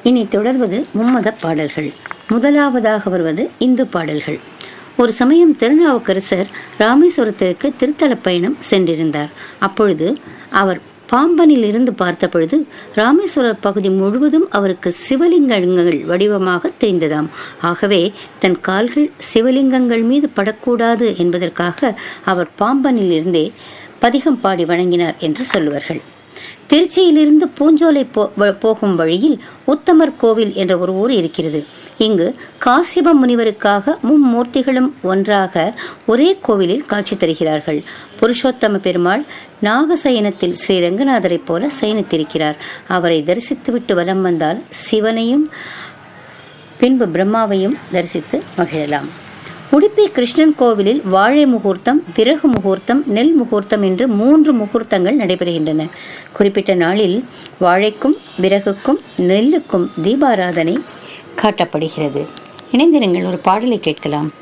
இனி தொடர்வது மும்மத பாடல்கள் முதலாவதாக வருவது இந்து பாடல்கள் ஒரு சமயம் திருநாவுக்கரசர் ராமேஸ்வரத்திற்கு திருத்தல பயணம் சென்றிருந்தார் அப்பொழுது அவர் பாம்பனில் இருந்து பார்த்த பொழுது ராமேஸ்வரர் பகுதி முழுவதும் அவருக்கு சிவலிங்கங்கள் வடிவமாக தெரிந்ததாம் ஆகவே தன் கால்கள் சிவலிங்கங்கள் மீது படக்கூடாது என்பதற்காக அவர் பாம்பனில் இருந்தே பதிகம் பாடி வணங்கினார் என்று சொல்லுவார்கள் திருச்சியிலிருந்து பூஞ்சோலை போ வ- போகும் வழியில் உத்தமர் கோவில் என்ற ஒரு ஊர் இருக்கிறது இங்கு காசிப முனிவருக்காக மும்மூர்த்திகளும் ஒன்றாக ஒரே கோவிலில் காட்சி தருகிறார்கள் புருஷோத்தம பெருமாள் நாகசயனத்தில் ஸ்ரீ ரங்கநாதரைப் போல சயனித்திருக்கிறார் அவரை தரிசித்துவிட்டு வலம் வந்தால் சிவனையும் பின்பு பிரம்மாவையும் தரிசித்து மகிழலாம் உடுப்பி கிருஷ்ணன் கோவிலில் வாழை முகூர்த்தம் பிறகு முகூர்த்தம் நெல் முகூர்த்தம் என்று மூன்று முகூர்த்தங்கள் நடைபெறுகின்றன குறிப்பிட்ட நாளில் வாழைக்கும் விறகுக்கும் நெல்லுக்கும் தீபாராதனை காட்டப்படுகிறது இணைந்திருங்கள் ஒரு பாடலை கேட்கலாம்